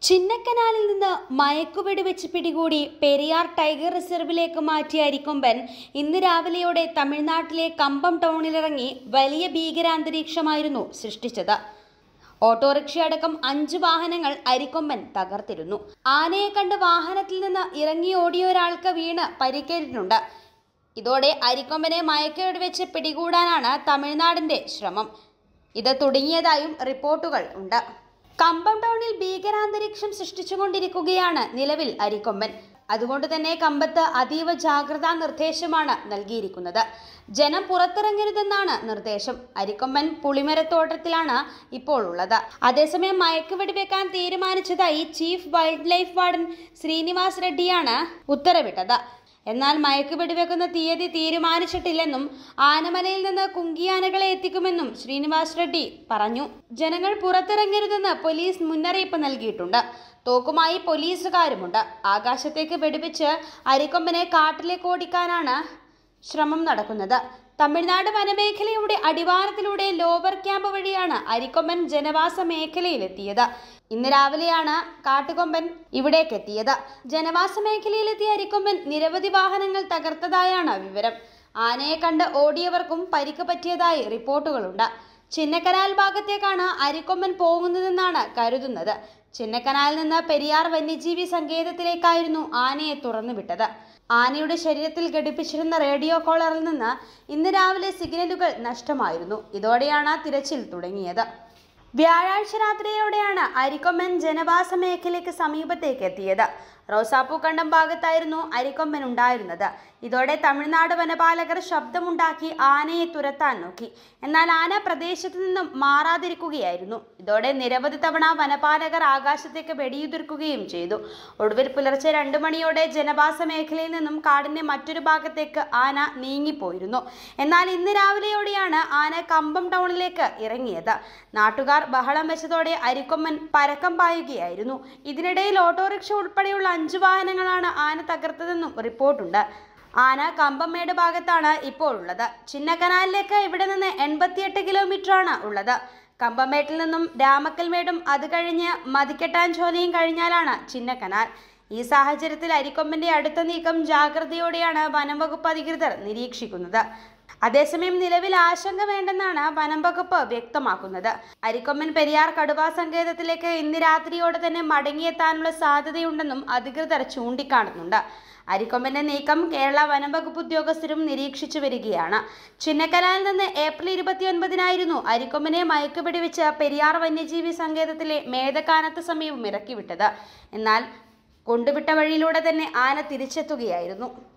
ചിന്നക്കനാലിൽ നിന്ന് മയക്കുവെടി വെച്ച് പിടികൂടി പെരിയാർ ടൈഗർ റിസർവിലേക്ക് മാറ്റിയ അരിക്കൊമ്പൻ ഇന്ന് രാവിലെയോടെ തമിഴ്നാട്ടിലെ കമ്പം ടൗണിലിറങ്ങി വലിയ ഭീകരാന്തരീക്ഷമായിരുന്നു സൃഷ്ടിച്ചത് ഓട്ടോറിക്ഷയടക്കം അഞ്ച് വാഹനങ്ങൾ അരിക്കൊമ്പൻ തകർത്തിരുന്നു ആനയെ കണ്ട് വാഹനത്തിൽ നിന്ന് ഇറങ്ങി ഓടിയ ഒരാൾക്ക് വീണ് പരിക്കേറ്റിട്ടുണ്ട് ഇതോടെ അരിക്കൊമ്പനെ മയക്കുവെടി വെച്ച് പിടികൂടാനാണ് തമിഴ്നാടിന്റെ ശ്രമം ഇത് തുടങ്ങിയതായും റിപ്പോർട്ടുകൾ ഉണ്ട് കമ്പം ടൗണിൽ ഭീകരാന്തരീക്ഷം സൃഷ്ടിച്ചുകൊണ്ടിരിക്കുകയാണ് നിലവിൽ അരിക്കൊമ്പൻ അതുകൊണ്ട് തന്നെ കമ്പത്ത് അതീവ ജാഗ്രതാ നിർദ്ദേശമാണ് നൽകിയിരിക്കുന്നത് ജനം പുറത്തിറങ്ങരുതെന്നാണ് നിർദ്ദേശം അരിക്കൊമ്പൻ പുളിമരത്തോട്ടത്തിലാണ് ഇപ്പോൾ ഉള്ളത് അതേസമയം മയക്കുവെടി വെക്കാൻ തീരുമാനിച്ചതായി chief wildlife warden Srinivas റെഡ്ഡിയാണ് ഉത്തരവിട്ടത് എന്നാൽ മയക്കുവെടി വെക്കുന്ന തീയതി തീരുമാനിച്ചിട്ടില്ലെന്നും ആനമലയിൽ നിന്ന് കുങ്കിയാനകളെ എത്തിക്കുമെന്നും ശ്രീനിവാസ് റെഡ്ഡി പറഞ്ഞു ജനങ്ങൾ പുറത്തിറങ്ങരുതെന്ന് പോലീസ് മുന്നറിയിപ്പ് നൽകിയിട്ടുണ്ട് തോക്കുമായി പോലീസുകാരുമുണ്ട് ആകാശത്തേക്ക് വെടിവെച്ച് അരിക്കൊമ്പനെ കാട്ടിലേക്ക് ഓടിക്കാനാണ് ശ്രമം നടക്കുന്നത് തമിഴ്നാട് വനമേഖലയുടെ അടിവാരത്തിലൂടെ ലോവർ ക്യാമ്പ് വഴിയാണ് അരിക്കൊമ്പൻ ജനവാസ മേഖലയിലെത്തിയത് ഇന്ന് രാവിലെയാണ് കാട്ടുകൊമ്പൻ ഇവിടേക്ക് എത്തിയത് ജനവാസ മേഖലയിലെത്തിയ അരിക്കൊമ്പൻ നിരവധി വാഹനങ്ങൾ തകർത്തതായാണ് വിവരം ആനയെ കണ്ട് ഓടിയവർക്കും പരിക്ക് പറ്റിയതായി റിപ്പോർട്ടുകളുണ്ട് ചിന്നക്കനാൽ ഭാഗത്തേക്കാണ് അരിക്കൊമ്പൻ പോകുന്നതെന്നാണ് കരുതുന്നത് ചിന്നക്കനാലിൽ നിന്ന് പെരിയാർ വന്യജീവി സങ്കേതത്തിലേക്കായിരുന്നു ആനയെ തുറന്നുവിട്ടത് ആനയുടെ ശരീരത്തിൽ ഘടിപ്പിച്ചിരുന്ന റേഡിയോ കോളറിൽ നിന്ന് ഇന്ന് രാവിലെ സിഗ്നലുകൾ നഷ്ടമായിരുന്നു ഇതോടെയാണ് തിരച്ചിൽ തുടങ്ങിയത് വ്യാഴാഴ്ച രാത്രിയോടെയാണ് അരിക്കൊമ്പൻ ജനവാസ മേഖലയ്ക്ക് സമീപത്തേക്ക് എത്തിയത് റോസാപ്പൂ കണ്ടം ഭാഗത്തായിരുന്നു അരിക്കൊമ്പൻ ഉണ്ടായിരുന്നത് ഇതോടെ തമിഴ്നാട് വനപാലകർ ശബ്ദമുണ്ടാക്കി ആനയെ തുരത്താൻ നോക്കി എന്നാൽ ആന പ്രദേശത്തു നിന്നും മാറാതിരിക്കുകയായിരുന്നു ഇതോടെ നിരവധി തവണ വനപാലകർ ആകാശത്തേക്ക് വെടിയുതിർക്കുകയും ചെയ്തു ഒടുവിൽ പുലർച്ചെ രണ്ടു മണിയോടെ ജനവാസ മേഖലയിൽ നിന്നും കാടിന്റെ മറ്റൊരു ഭാഗത്തേക്ക് ആന നീങ്ങിപ്പോയിരുന്നു എന്നാൽ ഇന്ന് രാവിലെയോടെയാണ് ആന കമ്പം ടൗണിലേക്ക് ഇറങ്ങിയത് നാട്ടുകാർ ബഹളം വെച്ചതോടെ അരിക്കൊമ്പൻ പരക്കം പായുകയായിരുന്നു ഇതിനിടയിൽ ഓട്ടോറിക്ഷ ഉൾപ്പെടെയുള്ള അഞ്ചു വാഹനങ്ങളാണ് ആന തകർത്തതെന്നും റിപ്പോർട്ടുണ്ട് ആന കമ്പമേട് ഭാഗത്താണ് ഇപ്പോൾ ഉള്ളത് ചിന്നക്കനാലിലേക്ക് ഇവിടെ നിന്ന് എൺപത്തിയെട്ട് കിലോമീറ്ററാണ് ഉള്ളത് കമ്പമേട്ടിൽ നിന്നും രാമക്കൽമേടും അത് കഴിഞ്ഞ് മതിക്കെട്ടാഞ്ചോലയും കഴിഞ്ഞാലാണ് ചിന്നക്കനാൽ ഈ സാഹചര്യത്തിൽ അരിക്കൊമ്പന്റെ അടുത്ത നീക്കം ജാഗ്രതയോടെയാണ് വനം വകുപ്പ് അധികൃതർ നിരീക്ഷിക്കുന്നത് അതേസമയം നിലവിൽ ആശങ്ക വേണ്ടെന്നാണ് വനം വകുപ്പ് വ്യക്തമാക്കുന്നത് അരിക്കൊമ്പൻ പെരിയാർ കടുവാ സങ്കേതത്തിലേക്ക് ഇന്ന് രാത്രിയോടെ തന്നെ മടങ്ങിയെത്താനുള്ള സാധ്യതയുണ്ടെന്നും അധികൃതർ ചൂണ്ടിക്കാണുന്നുണ്ട് അരിക്കൊമ്പന്റെ നീക്കം കേരള വനം വകുപ്പ് ഉദ്യോഗസ്ഥരും നിരീക്ഷിച്ചു വരികയാണ് ചിന്നക്കനാലിൽ നിന്ന് ഏപ്രിൽ ഇരുപത്തിയൊൻപതിനായിരുന്നു അരിക്കൊമ്പനെ മയക്കുപിടി വെച്ച് പെരിയാർ വന്യജീവി സങ്കേതത്തിലെ മേധക്കാനത്ത് സമീപം ഇറക്കിവിട്ടത് എന്നാൽ കൊണ്ടുവിട്ട വഴിയിലൂടെ തന്നെ ആന തിരിച്ചെത്തുകയായിരുന്നു